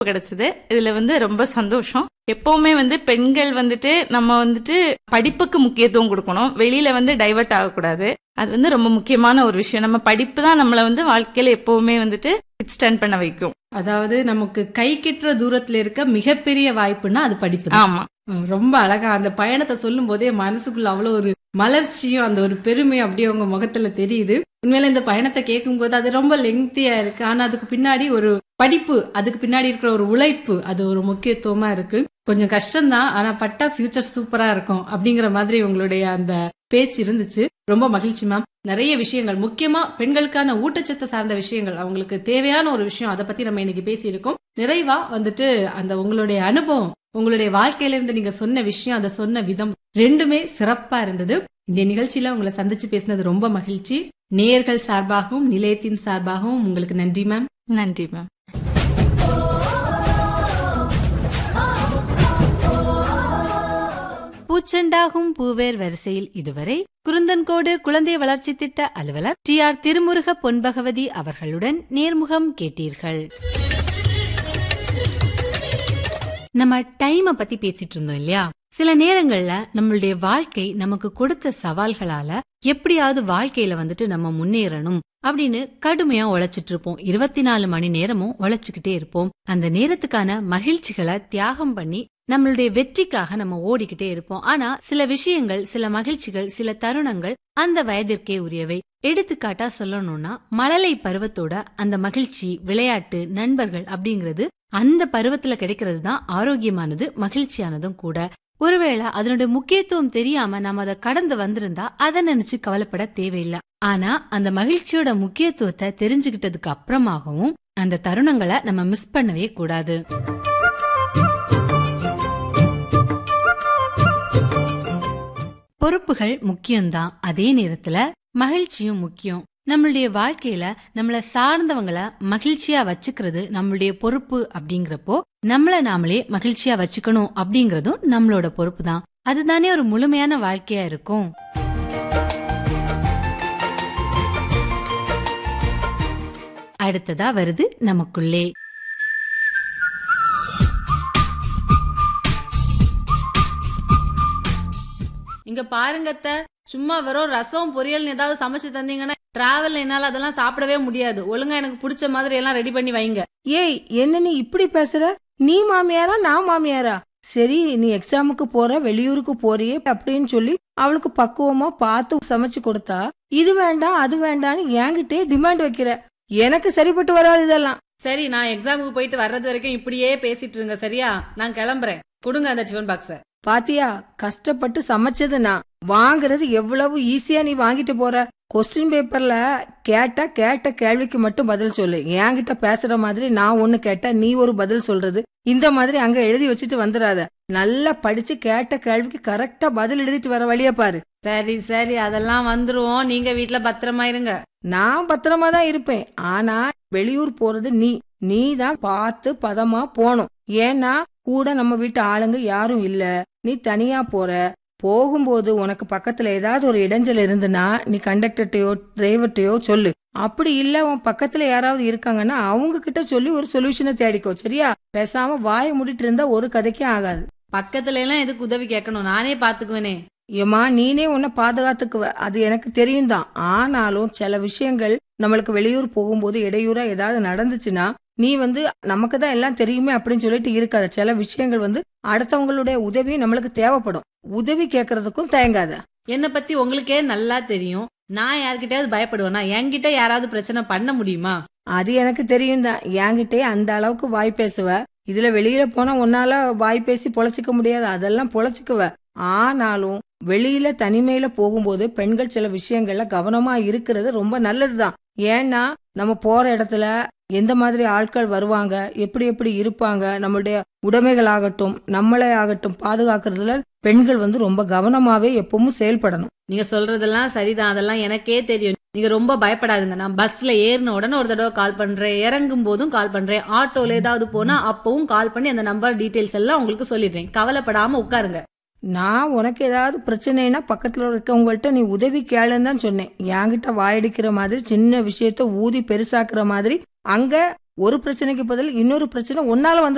கிடைச்சது இதுல வந்து ரொம்ப சந்தோஷம் எப்பவுமே வந்து பெண்கள் வந்துட்டு நம்ம வந்துட்டு படிப்புக்கு முக்கியத்துவம் கொடுக்கணும் வெளியில வந்து டைவர்ட் ஆகக்கூடாது அது வந்து ரொம்ப முக்கியமான ஒரு விஷயம் நம்ம படிப்பு தான் நம்மளை வந்து வாழ்க்கையில எப்பவுமே வந்துட்டு ஸ்டாண்ட் பண்ண வைக்கும் அதாவது நமக்கு கை கிட்டுற தூரத்துல இருக்க மிகப்பெரிய வாய்ப்புன்னா அது படிப்பு தான் ஆமா ம், ரொம்ப அழகா அந்த பயணத்தை சொல்லும் போதே மனசுக்குள்ள அவ்வளவு ஒரு மலர்ச்சியும் அந்த ஒரு பெருமையும் அப்படியே உங்க முகத்துல தெரியுது உண்மையில இந்த பயணத்தை கேட்கும்போது அது ரொம்ப லெங்க்தியா இருக்கு ஆனா அதுக்கு பின்னாடி ஒரு படிப்பு அதுக்கு பின்னாடி இருக்கிற ஒரு உழைப்பு அது ஒரு முக்கியத்துவமா இருக்கு கொஞ்சம் கஷ்டம்தான் ஆனா பட்டா ஃபியூச்சர் சூப்பரா இருக்கும் அப்படிங்கிற மாதிரி உங்களுடைய அந்த பேச்சு இருந்துச்சு ரொம்ப மகிழ்ச்சி மேம் நிறைய விஷயங்கள் முக்கியமா பெண்களுக்கான ஊட்டச்சத்து சார்ந்த விஷயங்கள் அவங்களுக்கு தேவையான ஒரு விஷயம் அதை பத்தி நம்ம இன்னைக்கு பேசியிருக்கோம் நிறைவா வந்துட்டு அந்த உங்களுடைய அனுபவம் உங்களுடைய வாழ்க்கையில இருந்து நீங்க சொன்ன விஷயம் அதை சொன்ன விதம் ரெண்டுமே சிறப்பா இருந்தது இந்த நிகழ்ச்சியில உங்களை சந்திச்சு பேசினது ரொம்ப மகிழ்ச்சி நேயர்கள் சார்பாகவும் நிலையத்தின் சார்பாகவும் உங்களுக்கு நன்றி மேம் நன்றி மேம் பூச்செண்டாகும் பூவேர் வரிசையில் இதுவரை குருந்தன்கோடு குழந்தை வளர்ச்சி திட்ட அலுவலர் டி ஆர் திருமுருக பொன்பகவதி அவர்களுடன் நேர்முகம் கேட்டீர்கள் நம்ம டைம பத்தி பேசிட்டு இருந்தோம் இல்லையா சில நேரங்கள்ல நம்மளுடைய வாழ்க்கை நமக்கு கொடுத்த சவால்களால எப்படியாவது வாழ்க்கையில வந்துட்டு நம்ம முன்னேறணும் அப்படின்னு கடுமையா உழைச்சிட்டு இருப்போம் இருபத்தி நாலு மணி நேரமும் உழைச்சுக்கிட்டே இருப்போம் அந்த நேரத்துக்கான மகிழ்ச்சிகளை தியாகம் பண்ணி நம்மளுடைய வெற்றிக்காக நம்ம ஓடிக்கிட்டே இருப்போம் ஆனா சில விஷயங்கள் சில மகிழ்ச்சிகள் சில தருணங்கள் அந்த வயதிற்கே உரியவை எடுத்துக்காட்டா சொல்லணும்னா மழலை பருவத்தோட அந்த மகிழ்ச்சி விளையாட்டு நண்பர்கள் அப்படிங்கிறது அந்த பருவத்துல கிடைக்கிறது தான் ஆரோக்கியமானது மகிழ்ச்சியானதும் கூட ஒருவேளை அதனுடைய முக்கியத்துவம் தெரியாம நம்ம அதை கடந்து வந்திருந்தா அதை நினைச்சு கவலைப்பட தேவையில்லை ஆனா அந்த மகிழ்ச்சியோட முக்கியத்துவத்தை தெரிஞ்சுக்கிட்டதுக்கு அப்புறமாகவும் அந்த தருணங்களை நம்ம மிஸ் பண்ணவே கூடாது பொறுப்புகள் முக்கியம்தான் அதே நேரத்துல மகிழ்ச்சியும் முக்கியம் நம்மளுடைய வாழ்க்கையில நம்மள சார்ந்தவங்கள மகிழ்ச்சியா வச்சுக்கிறது நம்மளுடைய பொறுப்பு அப்படிங்கிறப்போ நம்மள நாமளே மகிழ்ச்சியா வச்சுக்கணும் அப்படிங்கறதும் நம்மளோட பொறுப்பு தான் அதுதானே ஒரு முழுமையான வாழ்க்கையா இருக்கும் அடுத்ததா வருது நமக்குள்ளே இங்க பாருங்க அத்தை, சும்மா வெறும் ரசம் பொரியல் ஏதாவது சமைச்சு தந்தீங்கன்னா டிராவல்ல என்னால அதெல்லாம் சாப்பிடவே முடியாது ஒழுங்கா எனக்கு பிடிச்ச மாதிரி எல்லாம் ரெடி பண்ணி வைங்க ஏய் என்ன நீ இப்படி பேசுற நீ மாமியாரா நான் மாமியாரா சரி நீ எக்ஸாமுக்கு போற வெளியூருக்கு போறியே அப்படின்னு சொல்லி அவளுக்கு பக்குவமா பார்த்து சமைச்சு கொடுத்தா இது வேண்டாம் அது வேண்டாம்னு என்கிட்டே டிமாண்ட் வைக்கிற எனக்கு சரிப்பட்டு வராது இதெல்லாம் சரி நான் எக்ஸாமுக்கு போயிட்டு வர்றது வரைக்கும் இப்படியே பேசிட்டு இருங்க சரியா நான் கிளம்புறேன் கொடுங்க அந்த டிஃபன் பாக்ஸ பாத்தியா கஷ்டப்பட்டு சமைச்சது நான் வாங்குறது எவ்வளவு ஈஸியா நீ வாங்கிட்டு போற கொஸ்டின் பேப்பர்ல கேட்டா கேட்ட கேள்விக்கு மட்டும் பதில் சொல்லு என்கிட்ட பேசுற மாதிரி நான் ஒண்ணு கேட்டா நீ ஒரு பதில் சொல்றது இந்த மாதிரி அங்க எழுதி வச்சுட்டு வந்துடாத நல்லா படிச்சு கேட்ட கேள்விக்கு கரெக்டா பதில் எழுதிட்டு வர வழிய பாரு சரி சரி அதெல்லாம் வந்துருவோம் நீங்க வீட்ல பத்திரமா இருங்க நான் பத்திரமா தான் இருப்பேன் ஆனா வெளியூர் போறது நீ நீ தான் பார்த்து பதமா போகணும் ஏன்னா கூட நம்ம வீட்டு ஆளுங்க யாரும் இல்ல நீ தனியா போற போகும்போது உனக்கு பக்கத்துல ஏதாவது ஒரு இடைஞ்சல் இருந்துன்னா நீ கண்டக்டர்ட்டையோ டிரைவர்ட்டையோ சொல்லு அப்படி இல்ல உன் பக்கத்துல யாராவது இருக்காங்கன்னா அவங்க கிட்ட சொல்லி ஒரு சொல்யூஷனை தேடிக்கோ சரியா பேசாம வாயை மூடிட்டு இருந்தா ஒரு கதைக்கே ஆகாது பக்கத்துல எல்லாம் எதுக்கு உதவி கேட்கணும் நானே பாத்துக்குவேனே ஏமா நீனே உன்னை பாதுகாத்துக்குவ அது எனக்கு தெரியும் தான் ஆனாலும் சில விஷயங்கள் நம்மளுக்கு வெளியூர் போகும்போது இடையூறா ஏதாவது நடந்துச்சுன்னா நீ வந்து நமக்கு தான் எல்லாம் தெரியுமே அப்படின்னு சொல்லிட்டு இருக்காத சில விஷயங்கள் வந்து அடுத்தவங்களுடைய உதவி நம்மளுக்கு தேவைப்படும் உதவி கேட்கறதுக்கும் தயங்காத என்ன பத்தி உங்களுக்கே நல்லா தெரியும் நான் யார்கிட்டயாவது பயப்படுவேனா என்கிட்ட யாராவது பிரச்சனை பண்ண முடியுமா அது எனக்கு தெரியும் தான் என்கிட்டயே அந்த அளவுக்கு வாய் பேசுவ இதுல வெளியில போனா உன்னால வாய் பேசி பொழைச்சிக்க முடியாது அதெல்லாம் பொழைச்சிக்குவ ஆனாலும் வெளியில தனிமையில போகும்போது பெண்கள் சில விஷயங்கள்ல கவனமா இருக்கிறது ரொம்ப நல்லதுதான் ஏன்னா நம்ம போற இடத்துல எந்த மாதிரி ஆட்கள் வருவாங்க எப்படி எப்படி இருப்பாங்க நம்மளுடைய உடைமைகள் ஆகட்டும் நம்மளே ஆகட்டும் பாதுகாக்கிறதுல பெண்கள் வந்து ரொம்ப கவனமாவே எப்பவும் செயல்படணும் நீங்க சொல்றதெல்லாம் சரிதான் அதெல்லாம் எனக்கே தெரியும் நீங்க ரொம்ப பயப்படாதுங்க நான் பஸ்ல ஏறின உடனே ஒரு தடவை கால் பண்றேன் இறங்கும் போதும் கால் பண்றேன் ஆட்டோல ஏதாவது போனா அப்பவும் கால் பண்ணி அந்த நம்பர் டீடைல்ஸ் எல்லாம் உங்களுக்கு சொல்லிடுறேன் கவலைப்படாம உட்காருங்க நான் உனக்கு ஏதாவது பிரச்சனைனா பக்கத்துல இருக்கவங்கள்ட்ட நீ உதவி கேளுன்னு தான் சொன்னேன் என்கிட்ட வாயடிக்கிற மாதிரி சின்ன விஷயத்த ஊதி பெருசாக்குற மாதிரி அங்க ஒரு பிரச்சனைக்கு பதில் இன்னொரு பிரச்சனை உன்னால வந்து